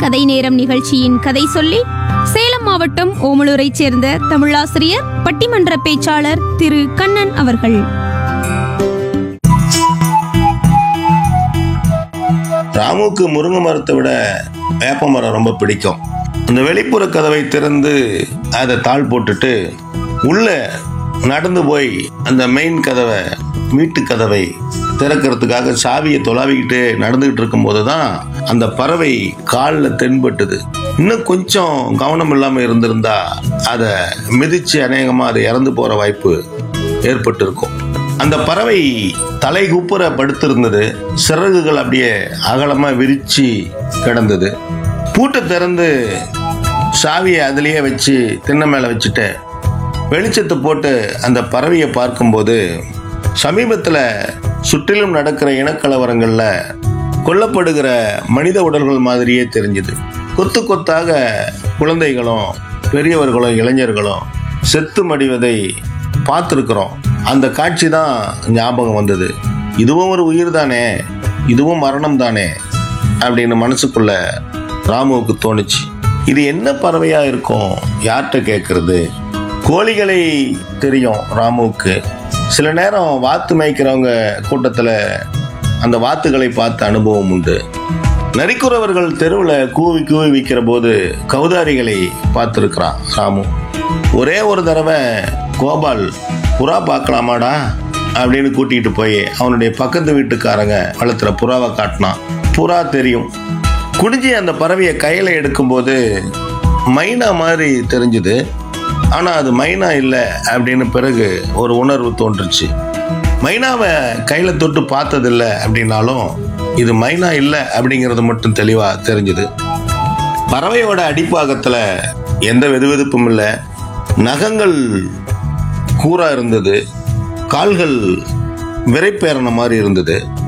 கதை நேரம் நிகழ்ச்சியின் கதை சொல்லி சேலம் மாவட்டம் ஓமலூரைச் சேர்ந்த தமிழாசிரியர் பட்டிமன்ற பேச்சாளர் திரு கண்ணன் அவர்கள் ராமுக்கு முருங்கை மரத்தை விட வேப்ப மரம் ரொம்ப பிடிக்கும் அந்த வெளிப்புற கதவை திறந்து அதை தாள் போட்டுட்டு உள்ள நடந்து போய் அந்த மெயின் கதவை வீட்டு கதவை திறக்கிறதுக்காக சாவியை தொலாவிக்கிட்டு நடந்துகிட்டு இருக்கும்போது தான் அந்த பறவை காலில் தென்பட்டுது இன்னும் கொஞ்சம் கவனம் இல்லாமல் இருந்திருந்தா அதை மிதிச்சு அநேகமாக அது இறந்து போகிற வாய்ப்பு ஏற்பட்டிருக்கும் அந்த பறவை தலை குப்புற படுத்திருந்தது சிறகுகள் அப்படியே அகலமா விரிச்சு கிடந்தது பூட்டை திறந்து சாவியை அதிலேயே வச்சு திண்ணை மேலே வச்சுட்டு வெளிச்சத்தை போட்டு அந்த பறவையை பார்க்கும்போது சமீபத்தில் சுற்றிலும் நடக்கிற இனக்கலவரங்களில் கொல்லப்படுகிற மனித உடல்கள் மாதிரியே தெரிஞ்சுது கொத்து கொத்தாக குழந்தைகளும் பெரியவர்களும் இளைஞர்களும் செத்து மடிவதை பார்த்துருக்குறோம் அந்த காட்சி தான் ஞாபகம் வந்தது இதுவும் ஒரு உயிர் தானே இதுவும் மரணம் தானே அப்படின்னு மனசுக்குள்ள ராமுவுக்கு தோணுச்சு இது என்ன பறவையா இருக்கும் யார்கிட்ட கேட்கறது கோழிகளை தெரியும் ராமுவுக்கு சில நேரம் வாத்து மேய்க்கிறவங்க கூட்டத்தில் அந்த வாத்துகளை பார்த்த அனுபவம் உண்டு நரிக்குறவர்கள் தெருவில் கூவி கூவி விற்கிற போது கௌதாரிகளை பார்த்துருக்கிறான் ராமு ஒரே ஒரு தடவை கோபால் புறா பார்க்கலாமாடா அப்படின்னு கூட்டிகிட்டு போய் அவனுடைய பக்கத்து வீட்டுக்காரங்க வளர்த்துற புறாவை காட்டினான் புறா தெரியும் குடிஞ்சி அந்த பறவையை கையில் எடுக்கும்போது மைனா மாதிரி தெரிஞ்சுது ஆனால் அது மைனா இல்லை அப்படின்னு பிறகு ஒரு உணர்வு தோன்றுச்சு மைனாவை கையில் தொட்டு பார்த்ததில்ல அப்படின்னாலும் இது மைனா இல்லை அப்படிங்கிறது மட்டும் தெளிவாக தெரிஞ்சுது பறவையோட அடிப்பாகத்தில் எந்த வெதுவெதுப்பும் இல்லை நகங்கள் கூரா இருந்தது கால்கள் விரைப்பேறின மாதிரி இருந்தது